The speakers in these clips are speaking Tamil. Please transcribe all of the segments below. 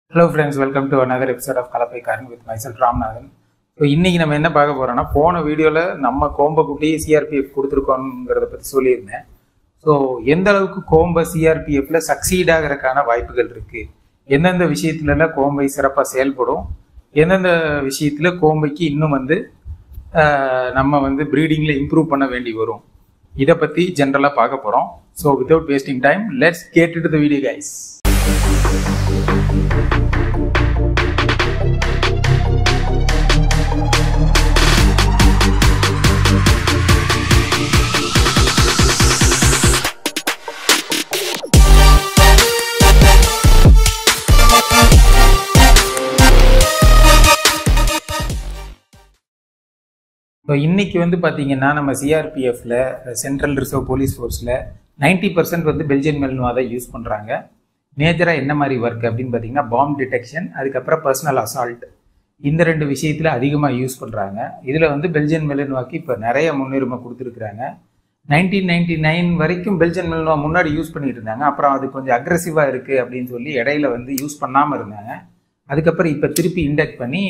hello friends welcome to another episode of Kalappai Karan with myself Ramnathan so இன்னைக்கு நம்ம என்ன பார்க்க போறோம்னா போன வீடியோவில் நம்ம கோம்பக்குட்டி சிஆர்பிஎஃப் கொடுத்துருக்கோங்கிறத பற்றி சொல்லியிருந்தேன் ஸோ எந்த அளவுக்கு கோம்பை சிஆர்பிஎஃப்ல சக்சீட் ஆகிறதுக்கான வாய்ப்புகள் இருக்கு எந்தெந்த விஷயத்துலலாம் கோம்பை சிறப்பாக செயல்படும் எந்தெந்த விஷயத்துல கோம்பைக்கு இன்னும் வந்து ஆஹ், நம்ம வந்து ப்ரீடிங்கில் இம்ப்ரூவ் பண்ண வேண்டி வரும் இதை பற்றி ஜென்ரலாக பார்க்க போகிறோம் so without wasting time let's get the video guys so இன்னைக்கு வந்து பார்த்தீங்கன்னா நம்ம சிஆர்பிஎஃப்ல சென்ட்ரல் ரிசர்வ் போலீஸ் ஃபோர்ஸில் நைன்டி பர்சன்ட் வந்து பெல்ஜியன் மெல்னுவா தான் யூஸ் பண்ணுறாங்க மேஜராக என்ன மாதிரி ஒர்க் அப்படின்னு பார்த்தீங்கன்னா பாம் டிடெக்ஷன் அதுக்கப்புறம் பர்சனல் அசால்ட் இந்த ரெண்டு விஷயத்தில் அதிகமாக யூஸ் பண்ணுறாங்க இதில் வந்து பெல்ஜியன் மெலினோவாக்கு இப்போ நிறைய முன்னுரிமை கொடுத்துருக்குறாங்க நைன்டீன் நைன்டி நைன் வரைக்கும் பெல்ஜியன் மெலினோவா முன்னாடி யூஸ் பண்ணிட்டு இருந்தாங்க அப்புறம் அது கொஞ்சம் அக்ரெசிவாக இருக்குது அப்படின்னு சொல்லி இடையில வந்து யூஸ் பண்ணாமல் இருந்தாங்க அதுக்கப்புறம் இப்போ திருப்பி இண்டெக்ட் பண்ணி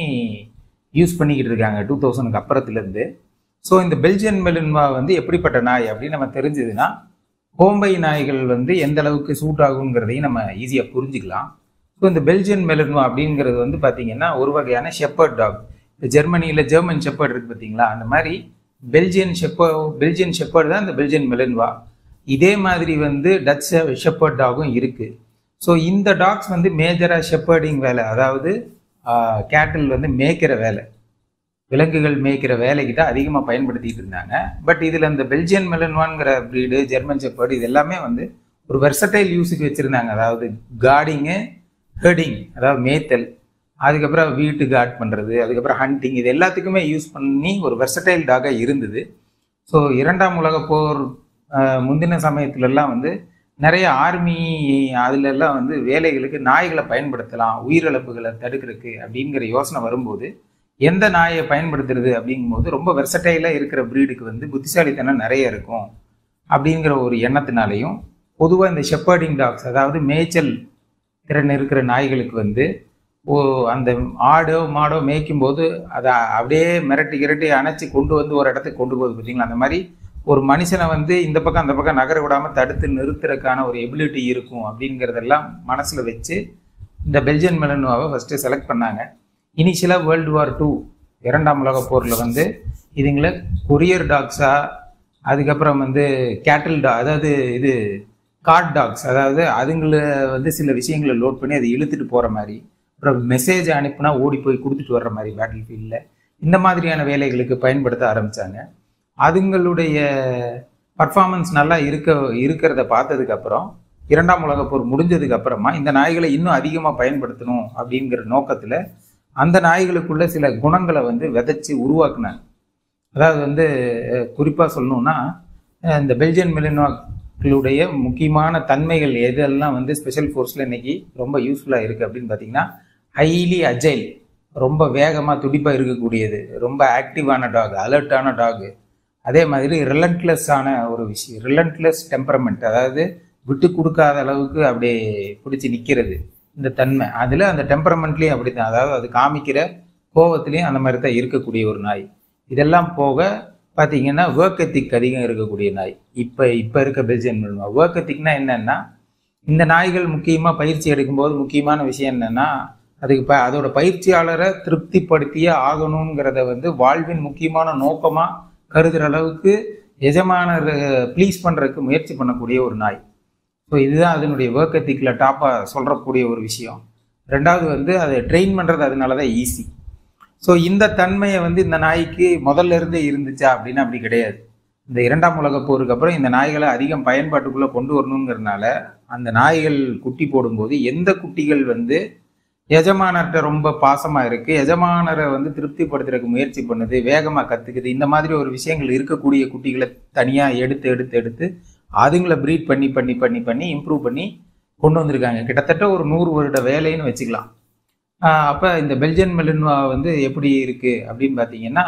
யூஸ் பண்ணிக்கிட்டு இருக்காங்க டூ தௌசண்ட்க்கு அப்புறத்துலேருந்து ஸோ இந்த பெல்ஜியன் மெலின்வா வந்து எப்படிப்பட்ட நாய் அப்படின்னு நம்ம தெரிஞ்சதுன்னா கோம்பை நாய்கள் வந்து எந்த அளவுக்கு சூட் ஆகுங்கிறதையும் நம்ம ஈஸியாக புரிஞ்சுக்கலாம் ஸோ இந்த பெல்ஜியன் மெலின்வா அப்படிங்கிறது வந்து பார்த்தீங்கன்னா ஒரு வகையான ஷெப்பர்ட் டாக் இப்போ ஜெர்மனியில் ஜெர்மன் ஷெப்பர்ட் இருக்கு பார்த்தீங்களா அந்த மாதிரி பெல்ஜியன் ஷெப்ப பெல்ஜியன் ஷெப்பர்ட் தான் இந்த பெல்ஜியன் மெலின்வா இதே மாதிரி வந்து டச் ஷெப்பர்ட் டாகும் இருக்குது ஸோ இந்த டாக்ஸ் வந்து மேஜராக ஷெப்பர்டிங் வேலை அதாவது கேட்டில் வந்து மேய்க்கிற வேலை விலங்குகள் மேய்க்கிற வேலைக்கு தான் அதிகமாக பயன்படுத்திட்டு இருந்தாங்க பட் இதில் இந்த பெல்ஜியன் மெலன்வான்ங்கிற ப்ரீடு ஜெர்மன் ஷெப்பர்டு இது எல்லாமே வந்து ஒரு வெர்சடைல் யூஸுக்கு வச்சுருந்தாங்க அதாவது கார்டிங்கு ஹெர்டிங் அதாவது மேய்த்தல் அதுக்கப்புறம் வீட்டு கார்ட் பண்ணுறது அதுக்கப்புறம் ஹண்டிங் இது எல்லாத்துக்குமே யூஸ் பண்ணி ஒரு வெர்சடைல் டாகாக இருந்தது ஸோ இரண்டாம் உலகப் போர் அஹ், முந்தின சமயத்துலலாம் வந்து நிறைய ஆர்மி அதுல எல்லாம் வந்து வேலைகளுக்கு நாய்களை பயன்படுத்தலாம் உயிரிழப்புகளை தடுக்கிறதுக்கு அப்படிங்கிற யோசனை வரும்போது எந்த நாயை பயன்படுத்துறது அப்படிங்கும்போது ரொம்ப வெர்சடைலாக இருக்கிற ப்ரீடுக்கு வந்து புத்திசாலித்தனம் நிறைய இருக்கும் அப்படிங்கிற ஒரு எண்ணத்தினாலையும் பொதுவாக இந்த ஷெப்பர்டிங் டாக்ஸ் அதாவது மேய்ச்சல் திறன் இருக்கிற நாய்களுக்கு வந்து ஓ அந்த ஆடோ மாடோ மேய்க்கும் போது அதை அப்படியே மிரட்டி கிரட்டி அணைச்சி கொண்டு வந்து ஒரு இடத்துக்கு கொண்டு போகுது பார்த்தீங்களா அந்த மாதிரி ஒரு மனுஷனை வந்து இந்த பக்கம் அந்த பக்கம் நகர விடாம தடுத்து நிறுத்துறதுக்கான ஒரு எபிலிட்டி இருக்கும் அப்படிங்கிறதெல்லாம் மனசுல வச்சு இந்த பெல்ஜியன் மெலனோவை ஃபர்ஸ்ட் செலக்ட் பண்ணாங்க இனிஷியலாக வேர்ல்டு வார் டூ இரண்டாம் உலக போரில் வந்து இதுங்களை கொரியர் டாக்ஸா அதுக்கப்புறம் வந்து கேட்டில் டா அதாவது இது கார்ட் டாக்ஸ் அதாவது அதுங்கள வந்து சில விஷயங்களை லோட் பண்ணி அதை இழுத்துட்டு போகிற மாதிரி அப்புறம் மெசேஜ் அனுப்புனா ஓடி போய் கொடுத்துட்டு வர்ற மாதிரி பேட்டில் ஃபீல்டில் இந்த மாதிரியான வேலைகளுக்கு பயன்படுத்த ஆரம்பித்தாங்க அதுங்களுடைய பர்ஃபார்மன்ஸ் நல்லா இருக்க இருக்கிறத பார்த்ததுக்கு அப்புறம் இரண்டாம் உலகப் போர் முடிஞ்சதுக்கு அப்புறமா இந்த நாய்களை இன்னும் அதிகமாக பயன்படுத்தணும் அப்படிங்கிற நோக்கத்தில் அந்த நாய்களுக்குள்ள சில குணங்களை வந்து விதைச்சு உருவாக்குனாங்க அதாவது வந்து குறிப்பாக சொல்லணும்னா அஹ் இந்த பெல்ஜியன் மெலினோக்களுடைய முக்கியமான தன்மைகள் எதெல்லாம் வந்து ஸ்பெஷல் ஃபோர்ஸில் இன்னைக்கு ரொம்ப யூஸ்ஃபுல்லாக இருக்குது அப்படின்னு பார்த்தீங்கன்னா ஹைலி அஜைல் ரொம்ப வேகமாக துடிப்பாக இருக்கக்கூடியது ரொம்ப ஆக்டிவான டாக் அலர்ட்டான டாக் அதே மாதிரி ரிலண்ட்லெஸ்ஸான ஒரு விஷயம் ரிலண்ட்லெஸ் டெம்பரமெண்ட் அதாவது விட்டு கொடுக்காத அளவுக்கு அப்படியே பிடிச்சி நிற்கிறது இந்த தன்மை அதில் அந்த டெம்பரமெண்ட்லேயும் அப்படி தான் அதாவது அது காமிக்கிற கோவத்துலேயும் அந்த மாதிரி தான் இருக்கக்கூடிய ஒரு நாய் இதெல்லாம் போக பார்த்தீங்கன்னா ஒர்க் எத்திக் அதிகம் இருக்கக்கூடிய நாய் இப்போ இப்போ இருக்க பெல்ஜியன் மெல்மா ஒர்க் எத்திக்னா என்னன்னா இந்த நாய்கள் முக்கியமாக பயிற்சி எடுக்கும்போது முக்கியமான விஷயம் என்னன்னா அதுக்கு ப அதோட பயிற்சியாளரை திருப்திப்படுத்தியே ஆகணுங்கிறத வந்து வாழ்வின் முக்கியமான நோக்கமாக கருதுகிற அளவுக்கு எஜமானர் ப்ளீஸ் பண்ணுறதுக்கு முயற்சி பண்ணக்கூடிய ஒரு நாய் ஸோ இதுதான் அதனுடைய ஒர்க் எத்திக்கில் டாப்பாக சொல்கிறக்கூடிய ஒரு விஷயம் ரெண்டாவது வந்து அதை ட்ரெயின் பண்ணுறது அதனால தான் ஈஸி ஸோ இந்த தன்மையை வந்து இந்த நாய்க்கு முதல்ல இருந்தே இருந்துச்சா அப்படின்னு அப்படி கிடையாது இந்த இரண்டாம் உலகப் போருக்கு அப்புறம் இந்த நாய்களை அதிகம் பயன்பாட்டுக்குள்ளே கொண்டு வரணுங்கிறதுனால அந்த நாய்கள் குட்டி போடும்போது எந்த குட்டிகள் வந்து எஜமானர்கிட்ட ரொம்ப பாசமாக இருக்குது எஜமானரை வந்து திருப்திப்படுத்துறதுக்கு முயற்சி பண்ணுது வேகமாக கற்றுக்குது இந்த மாதிரி ஒரு விஷயங்கள் இருக்கக்கூடிய குட்டிகளை தனியாக எடுத்து எடுத்து எடுத்து அதுங்களை ப்ரீட் பண்ணி பண்ணி பண்ணி பண்ணி இம்ப்ரூவ் பண்ணி கொண்டு வந்திருக்காங்க கிட்டத்தட்ட ஒரு நூறு வருட வேலைன்னு வச்சுக்கலாம் அப்போ இந்த பெல்ஜியன் மெலின்வா வந்து எப்படி இருக்குது அப்படின்னு பார்த்தீங்கன்னா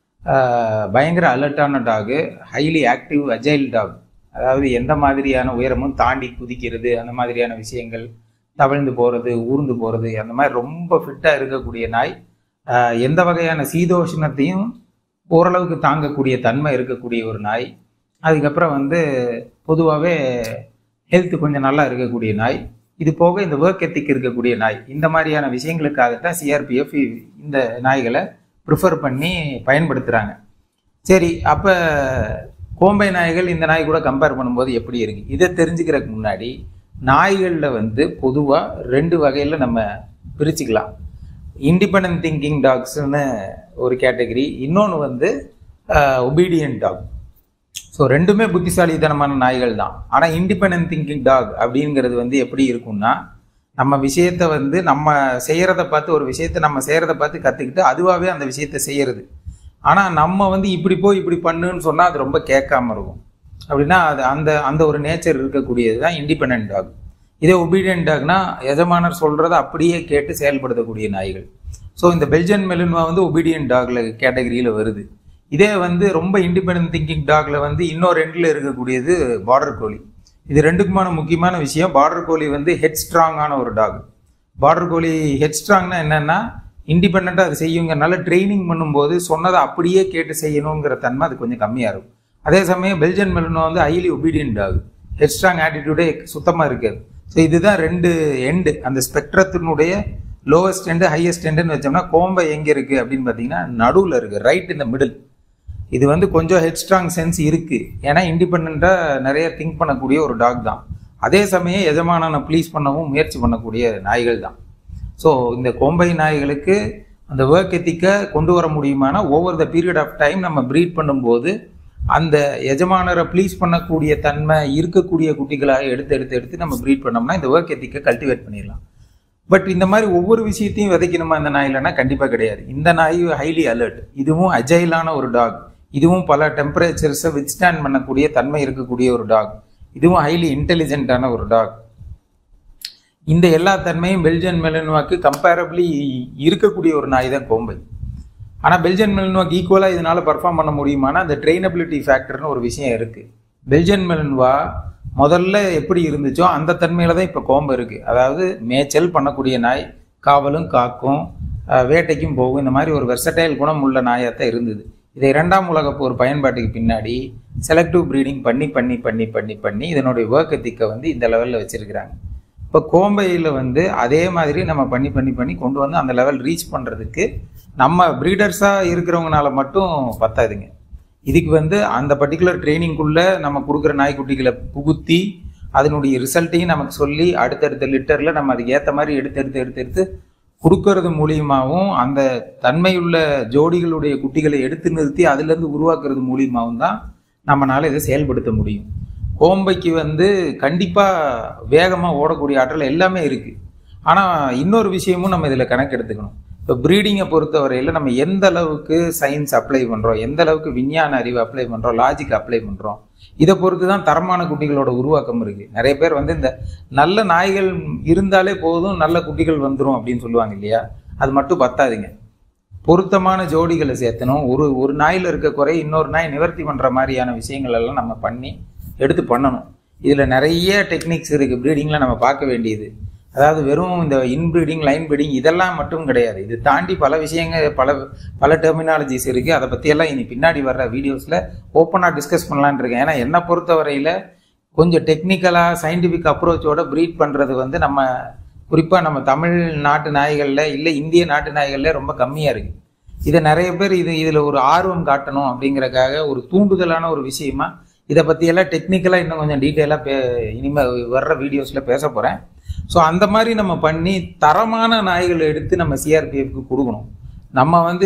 ஆஹ் பயங்கர அலர்ட்டான dog highly active agile dog அதாவது எந்த மாதிரியான உயரமும் தாண்டி குதிக்கிறது அந்த மாதிரியான விஷயங்கள் தவழ்ந்து போகிறது ஊர்ந்து போகிறது அந்த மாதிரி ரொம்ப ஃபிட்டாக இருக்கக்கூடிய நாய் ஆஹ் எந்த வகையான சீதோஷ்ணத்தையும் ஓரளவுக்கு தாங்கக்கூடிய தன்மை இருக்கக்கூடிய ஒரு நாய் அதுக்கப்புறம் வந்து பொதுவாகவே ஹெல்த் கொஞ்சம் நல்லா இருக்கக்கூடிய நாய் இது போக இந்த ஒர்க் எத்திக் இருக்கக்கூடிய நாய் இந்த மாதிரியான விஷயங்களுக்காகத்தான் சிஆர்பிஎஃப் இந்த நாய்களை ப்ரிஃபர் பண்ணி பயன்படுத்துகிறாங்க சரி அப்போ கோம்பை நாய்கள் இந்த நாய் கூட கம்பேர் பண்ணும்போது எப்படி இருக்கு இதை தெரிஞ்சுக்கிறதுக்கு முன்னாடி நாய்களில் வந்து பொதுவாக ரெண்டு வகையில் நம்ம பிரிச்சுக்கலாம் இண்டிபெண்ட் திங்கிங் டாக்ஸ்னு ஒரு கேட்டகரி இன்னொன்று வந்து ஒபீடியன்ட் டாக் ஸோ ரெண்டுமே புத்திசாலித்தனமான நாய்கள் தான் ஆனால் இண்டிபெண்ட் திங்கிங் டாக் அப்படிங்கிறது வந்து எப்படி இருக்கும்னா நம்ம விஷயத்த வந்து நம்ம செய்கிறத பார்த்து ஒரு விஷயத்த நம்ம செய்கிறத பார்த்து கற்றுக்கிட்டு அதுவாகவே அந்த விஷயத்த செய்கிறது ஆனால் நம்ம வந்து இப்படி போய் இப்படி பண்ணுன்னு சொன்னால் அது ரொம்ப கேட்காம இருக்கும் அப்படின்னா அது அந்த அந்த ஒரு நேச்சர் இருக்கக்கூடியது தான் இண்டிபெண்ட் டாக் இதே ஒபீடியன்ட் டாக்னா எஜமானர் சொல்கிறத அப்படியே கேட்டு செயல்படுத்தக்கூடிய நாய்கள் ஸோ இந்த பெல்ஜியன் மெலின்வா வந்து ஒபீடியன்ட் டாக்ல கேட்டகரியில் வருது இதே வந்து ரொம்ப இண்டிபெண்ட் திங்கிங் டாக்ல வந்து இன்னொரு ரெண்டில் இருக்கக்கூடியது பார்டர் கோலி இது ரெண்டுக்குமான முக்கியமான விஷயம் பார்டர் கோலி வந்து ஹெட் ஸ்ட்ராங்கான ஒரு டாக் பார்டர் கோலி ஹெட் ஸ்ட்ராங்னா என்னன்னா இண்டிபெண்ட்டாக அது செய்யுங்கிறனால ட்ரைனிங் பண்ணும்போது சொன்னதை அப்படியே கேட்டு செய்யணுங்கிற தன்மை அது கொஞ்சம் கம்மியாக இருக்கும் அதே சமயம் பெல்ஜியன் மெலினோ வந்து highly obedient dog head strong ஆட்டிடியூடே சுத்தமாக இருக்காது ஸோ இதுதான் ரெண்டு எண்டு அந்த ஸ்பெக்ட்ரத்தினுடைய லோவஸ்ட் எண்டு ஹையஸ்ட் எண்டுன்னு வச்சோம்னா கோம்பை எங்கே இருக்குது அப்படின்னு பார்த்தீங்கன்னா நடுவில் இருக்குது ரைட் இந்த மிடில் இது வந்து கொஞ்சம் ஹெட் ஸ்ட்ராங் சென்ஸ் இருக்குது ஏன்னா இண்டிபெண்ட்டாக நிறைய திங்க் பண்ணக்கூடிய ஒரு டாக் தான் அதே சமயம் எஜமானனை ப்ளீஸ் பண்ணவும் முயற்சி பண்ணக்கூடிய நாய்கள் தான் ஸோ இந்த கோம்பை நாய்களுக்கு அந்த ஒர்க் எத்திக்கை கொண்டு வர முடியுமானா over the period of time நம்ம ப்ரீட் பண்ணும்போது அந்த எஜமானரை ப்ளீஸ் பண்ணக்கூடிய தன்மை இருக்கக்கூடிய குட்டிகளாக எடுத்து எடுத்து எடுத்து நம்ம ப்ரீட் பண்ணோம்னா இந்த ஒர்க் எத்திக்கை கல்டிவேட் பண்ணிடலாம் பட் இந்த மாதிரி ஒவ்வொரு விஷயத்தையும் விதைக்கணுமா இந்த நாயிலனா கண்டிப்பாக கிடையாது இந்த நாய் ஹைலி அலர்ட் இதுவும் அஜைலான ஒரு டாக் இதுவும் பல டெம்பரேச்சர்ஸை வித்ஸ்டாண்ட் பண்ணக்கூடிய தன்மை இருக்கக்கூடிய ஒரு டாக் இதுவும் ஹைலி இன்டெலிஜென்ட்டான ஒரு டாக் இந்த எல்லா தன்மையும் பெல்ஜியன் மெலனுவாக்கு கம்பேரபிளி இருக்கக்கூடிய ஒரு நாய் தான் கோம்பை ஆனால் பெல்ஜியன் மெலனுவாக்கு ஈக்குவலாக இதனால பர்ஃபார்ம் பண்ண முடியுமானா அந்த ட்ரெயினபிலிட்டி ஃபேக்டர்னு ஒரு விஷயம் இருக்குது பெல்ஜியன் மெலனுவா முதல்ல எப்படி இருந்துச்சோ அந்த தன்மையில தான் இப்போ கோம்பு இருக்குது அதாவது மேய்ச்சல் பண்ணக்கூடிய நாய் காவலும் காக்கும் அஹ், வேட்டைக்கும் போகும் இந்த மாதிரி ஒரு வெர்சடைல் குணம் உள்ள நாயாத்தான் இருந்தது இதை இரண்டாம் உலகப் போர் பயன்பாட்டுக்கு பின்னாடி செலக்டிவ் ப்ரீடிங் பண்ணி பண்ணி பண்ணி பண்ணி பண்ணி இதனுடைய ஒர்க் எத்திக்கை வந்து இந்த லெவலில் வச்சிருக்கிறாங்க இப்போ கோம்பையில் வந்து அதே மாதிரி நம்ம பண்ணி பண்ணி பண்ணி கொண்டு வந்து அந்த லெவல் ரீச் பண்ணுறதுக்கு நம்ம ப்ரீடர்ஸாக இருக்கிறவங்கனால மட்டும் பத்தாதுங்க இதுக்கு வந்து அந்த பர்டிகுலர் ட்ரைனிங்குள்ளே நம்ம கொடுக்குற நாய்க்குட்டிகளை புகுத்தி அதனுடைய ரிசல்ட்டையும் நமக்கு சொல்லி அடுத்தடுத்த லிட்டரில் நம்ம அதுக்கு ஏற்ற மாதிரி எடுத்து எடுத்து எடுத்து எடுத்து கொடுக்கறது மூலியமாகவும் அந்த தன்மையுள்ள ஜோடிகளுடைய குட்டிகளை எடுத்து நிறுத்தி அதுலேருந்து உருவாக்குறது மூலியமாகவும் தான் நம்மளால இதை செயல்படுத்த முடியும் கோம்பைக்கு வந்து கண்டிப்பாக வேகமாக ஓடக்கூடிய ஆற்றல் எல்லாமே இருக்குது ஆனால் இன்னொரு விஷயமும் நம்ம இதில் கணக்கெடுத்துக்கணும் இப்போ ப்ரீடிங்கை பொறுத்தவரையில் நம்ம எந்த அளவுக்கு சயின்ஸ் அப்ளை பண்ணுறோம் எந்த அளவுக்கு விஞ்ஞான அறிவு அப்ளை பண்ணுறோம் லாஜிக் அப்ளை பண்ணுறோம் இதை பொறுத்து தான் தரமான குட்டிகளோட உருவாக்கம் இருக்குது நிறைய பேர் வந்து இந்த நல்ல நாய்கள் இருந்தாலே போதும் நல்ல குட்டிகள் வந்துடும் அப்படின்னு சொல்லுவாங்க இல்லையா அது மட்டும் பத்தாதுங்க பொருத்தமான ஜோடிகளை சேர்த்தணும் ஒரு ஒரு நாயில் இருக்க குறை இன்னொரு நாய் நிவர்த்தி பண்ணுற மாதிரியான விஷயங்கள் எல்லாம் நம்ம பண்ணி எடுத்து பண்ணணும் இதில் நிறைய டெக்னிக்ஸ் இருக்குது ப்ரீடிங்கில் நம்ம பார்க்க வேண்டியது அதாவது வெறும் இந்த இன்ப்ரீடிங் லைன் ப்ரீடிங் இதெல்லாம் மட்டும் கிடையாது இது தாண்டி பல விஷயங்கள் பல பல டெர்மினாலஜிஸ் இருக்குது அதை பற்றியெல்லாம் இனி பின்னாடி வர்ற வீடியோஸில் ஓப்பனாக டிஸ்கஸ் பண்ணலான்னு இருக்கேன் ஏன்னா என்னை பொறுத்தவரையில் கொஞ்சம் டெக்னிக்கலாக சயின்டிஃபிக் அப்ரோச்சோட ப்ரீட் பண்ணுறது வந்து நம்ம குறிப்பாக நம்ம தமிழ் நாட்டு நாய்களில் இல்லை இந்திய நாட்டு நாய்களில் ரொம்ப கம்மியாக இருக்குது இதை நிறைய பேர் இது இதில் ஒரு ஆர்வம் காட்டணும் அப்படிங்கறக்காக ஒரு தூண்டுதலான ஒரு விஷயமா இதை பற்றியெல்லாம் டெக்னிக்கலாக இன்னும் கொஞ்சம் டீட்டெயிலாக பே இனிமேல் வர்ற வீடியோஸில் பேச போகிறேன் ஸோ அந்த மாதிரி நம்ம பண்ணி தரமான நாய்களை எடுத்து நம்ம சிஆர்பிஎஃப்க்கு கொடுக்கணும் நம்ம வந்து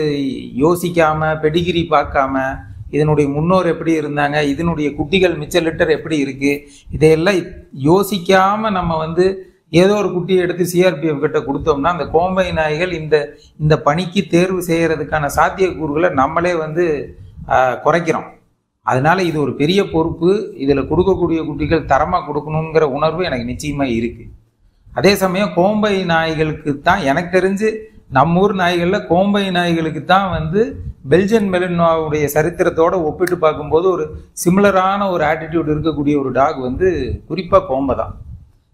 யோசிக்காம பெடிகிரி பார்க்காம இதனுடைய முன்னோர் எப்படி இருந்தாங்க இதனுடைய குட்டிகள் மிச்ச லிட்டர் எப்படி இருக்கு இதையெல்லாம் யோசிக்காம நம்ம வந்து ஏதோ ஒரு குட்டியை எடுத்து சிஆர்பிஎஃப் கிட்ட கொடுத்தோம்னா அந்த கோம்பை நாய்கள் இந்த இந்த பணிக்கு தேர்வு செய்யறதுக்கான சாத்தியக்கூறுகளை நம்மளே வந்து ஆஹ், குறைக்கிறோம் அதனால இது ஒரு பெரிய பொறுப்பு இதில் கொடுக்கக்கூடிய குட்டிகள் தரமாக கொடுக்கணுங்கிற உணர்வு எனக்கு நிச்சயமாக இருக்கு அதே சமயம் கோம்பை நாய்களுக்கு தான் எனக்கு தெரிஞ்சு நம்ம ஊர் நாய்களில் கோம்பை நாய்களுக்கு தான் வந்து பெல்ஜியன் மெலினோவுடைய சரித்திரத்தோட ஒப்பிட்டு பார்க்கும்போது ஒரு சிமிலரான ஒரு ஆட்டிடியூட் இருக்கக்கூடிய ஒரு டாக் வந்து குறிப்பாக கோம்பை தான்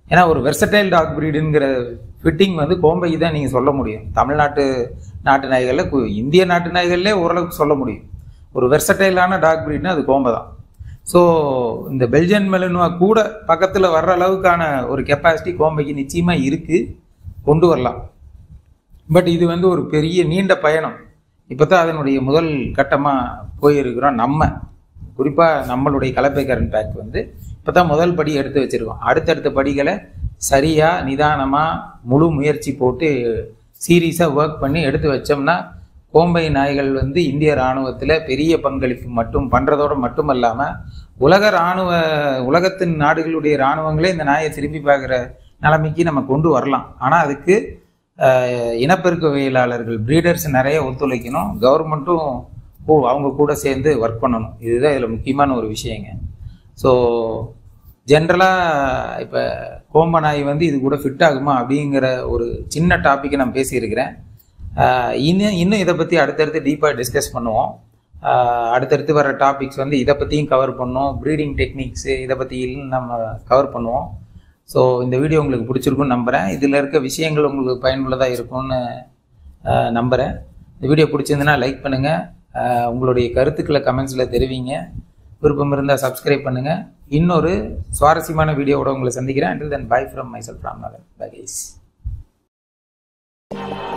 ஏன்னா ஒரு வெர்சடைல் டாக் பிரீடுங்கிற ஃபிட்டிங் வந்து கோம்பைக்கு தான் நீங்கள் சொல்ல முடியும் தமிழ்நாட்டு நாட்டு நாய்களில் கு- இந்திய நாட்டு நாய்கள்லே ஓரளவுக்கு சொல்ல முடியும் ஒரு வெர்சடைலான டாக் பிரீட்னா அது கோம்பை தான் ஸோ இந்த பெல்ஜியன் மெலனுவா கூட பக்கத்தில் வர்ற அளவுக்கான ஒரு கெப்பாசிட்டி கோம்பைக்கு நிச்சயமாக இருக்குது கொண்டு வரலாம் பட் இது வந்து ஒரு பெரிய நீண்ட பயணம் இப்போ தான் அதனுடைய முதல் கட்டமாக போயிருக்கிறோம் நம்ம குறிப்பாக நம்மளுடைய கலப்பைக்காரன் பேக் வந்து இப்போ தான் முதல் படி எடுத்து வச்சிருக்கோம் அடுத்தடுத்த படிகளை சரியாக நிதானமாக முழு முயற்சி போட்டு சீரியஸாக ஒர்க் பண்ணி எடுத்து வச்சோம்னா கோம்பை நாய்கள் வந்து இந்திய இராணுவத்தில் பெரிய பங்களிப்பு மட்டும் பண்ணுறதோடு மட்டுமல்லாமல் உலக இராணுவ உலகத்தின் நாடுகளுடைய இராணுவங்களே இந்த நாயை திரும்பி பார்க்குற நிலைமைக்கு நம்ம கொண்டு வரலாம் ஆனால் அதுக்கு அஹ், இனப்பெருக்கவியலாளர்கள் பிரீடர்ஸ் நிறைய ஒத்துழைக்கணும் கவர்மெண்ட்டும் ஓ அவங்க கூட சேர்ந்து ஒர்க் பண்ணணும் இதுதான் இதில் முக்கியமான ஒரு விஷயங்க ஸோ ஜென்ரலாக இப்போ கோம்ப நாய் வந்து இது கூட ஃபிட் ஆகுமா அப்படிங்கிற ஒரு சின்ன டாப்பிக்கை நான் பேசியிருக்கிறேன் ஆஹ் இன்னும் இன்னும் இதை பற்றி அடுத்தடுத்து டீப்பாக டிஸ்கஸ் பண்ணுவோம் ஆஹ் அடுத்தடுத்து வர டாபிக்ஸ் வந்து இதை பற்றியும் கவர் பண்ணுவோம் ப்ரீடிங் டெக்னிக்ஸு இதை பற்றியும் நம்ம கவர் பண்ணுவோம் ஸோ இந்த வீடியோ உங்களுக்கு பிடிச்சிருக்குன்னு நம்புகிறேன் இதில் இருக்க விஷயங்கள் உங்களுக்கு பயனுள்ளதாக இருக்கும்னு ஆஹ் நம்புகிறேன் இந்த வீடியோ பிடிச்சிருந்துன்னா லைக் பண்ணுங்கள் உங்களுடைய கருத்துக்களை கமெண்ட்ஸில் தெரிவிங்க விருப்பம் இருந்தால் சப்ஸ்கிரைப் பண்ணுங்கள் இன்னொரு சுவாரஸ்யமான வீடியோவோட உங்களை சந்திக்கிறேன் until then bye from myself Ramnathan bye guys